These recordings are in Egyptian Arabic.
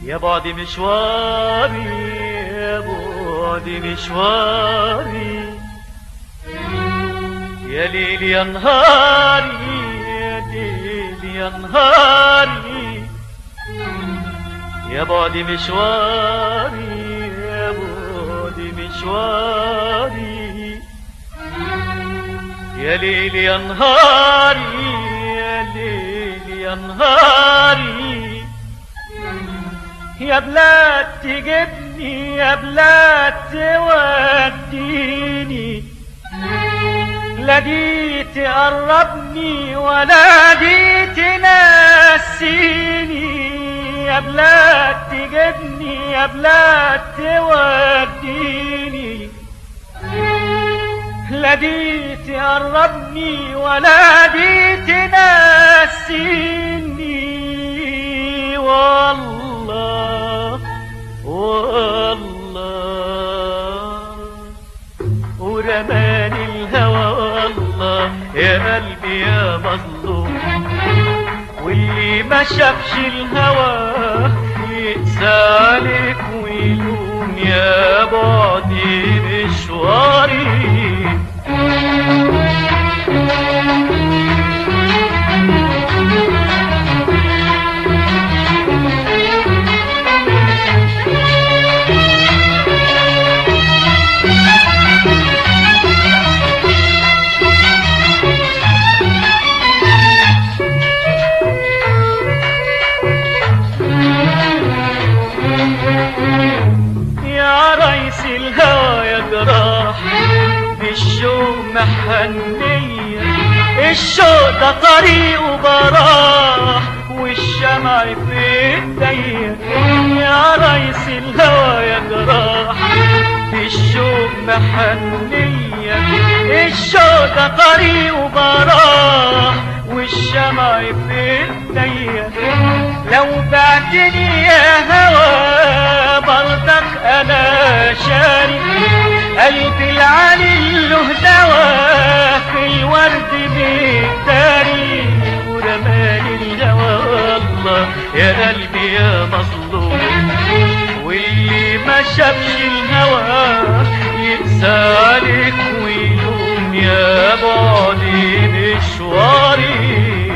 يا بعد مشواري يا بعد مشواري يا ليل يا نهاري يا ليل يا نهاري يا بعد مشواري يا بعد مشواري يا ليل يا نهاري يا ليل يا نهاري يا بلاد تجيبني يا بلاد توديني لا دي تقربني ولا دي تنسيني يا بلاد تجيبني يا بلاد توديني لا دي تقربني ولا دي تنسيني والله والله ورماني الهوى والله يا قلبي يا مظلوم واللي ما شافش الهوى يقسى عليك ويلوم يا بعدي مشواري يا ريس الهوى يا جراح بالشوق محنية الشوق ده طريقه براح والشمع في ايديا يا ريس الهوى يا جراح بالشوق محنية الشوق ده طريقه براح والشمع في ايديا لو بعتني يا هوى برضك انا شاري قلبي العلي له دوا في الورد بيداري ورماني الهوى والله يا قلبي يا مظلوم واللي ما شافش الهوى يقسى عليك ويلوم يا بعدي مشواري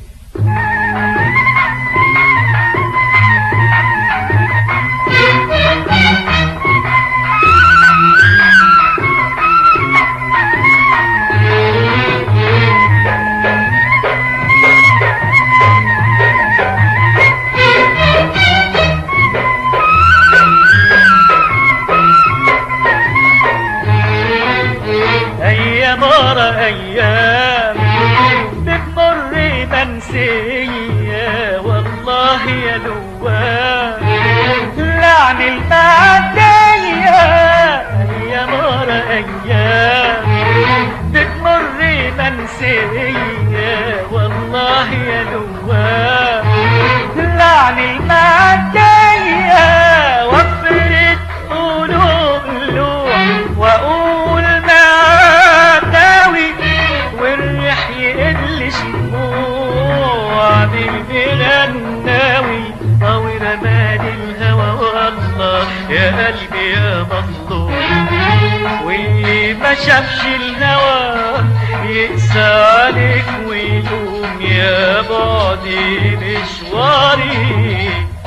أيام ورا أيام بتمر منسية والله يا نوام لعن المعدية أيام ورا أيام بتمر منسية والله يا نوام لعن المعدية وفرت قلوب لوح وأقول معداوي والريح يقل شموع بالغناوي أو رماني الهوى والله يا قلبي يا مظلوم واللي ما شافش الهوى يقسى عليك ويلوم يا بعدي مشواري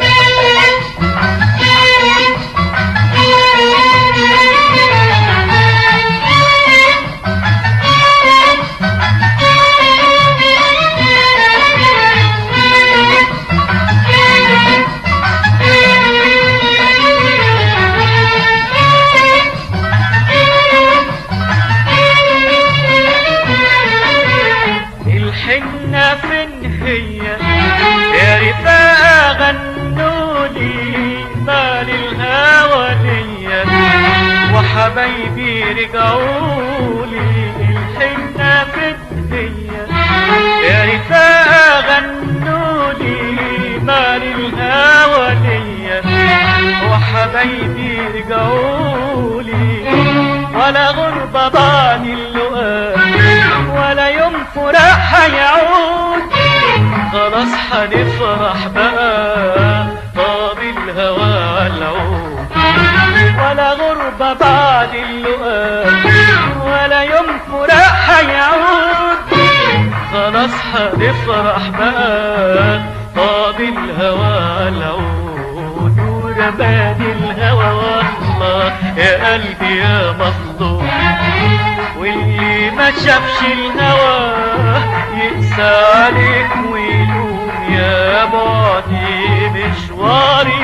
الحنة فين هي يا رفاقة غنولي مال الهوى ليا وحبايبي رجعولي الحنة فين هي يا رفاقة غنولي مال الهوى ليا وحبايبي رجعولي ولا غربة باني اللقاء ولا يوم فراق هيعود خلاص هنفرح بقى طاب الهوى العود ولا غربة بعد اللقاء ولا يوم فراق هيعود خلاص هنفرح بقى طاب الهوى العود ورماد الهوى والله يا قلبي يا مظلوم واللي ما شافش الهوى يقسى عليك ويلوم يا بعدي مشواري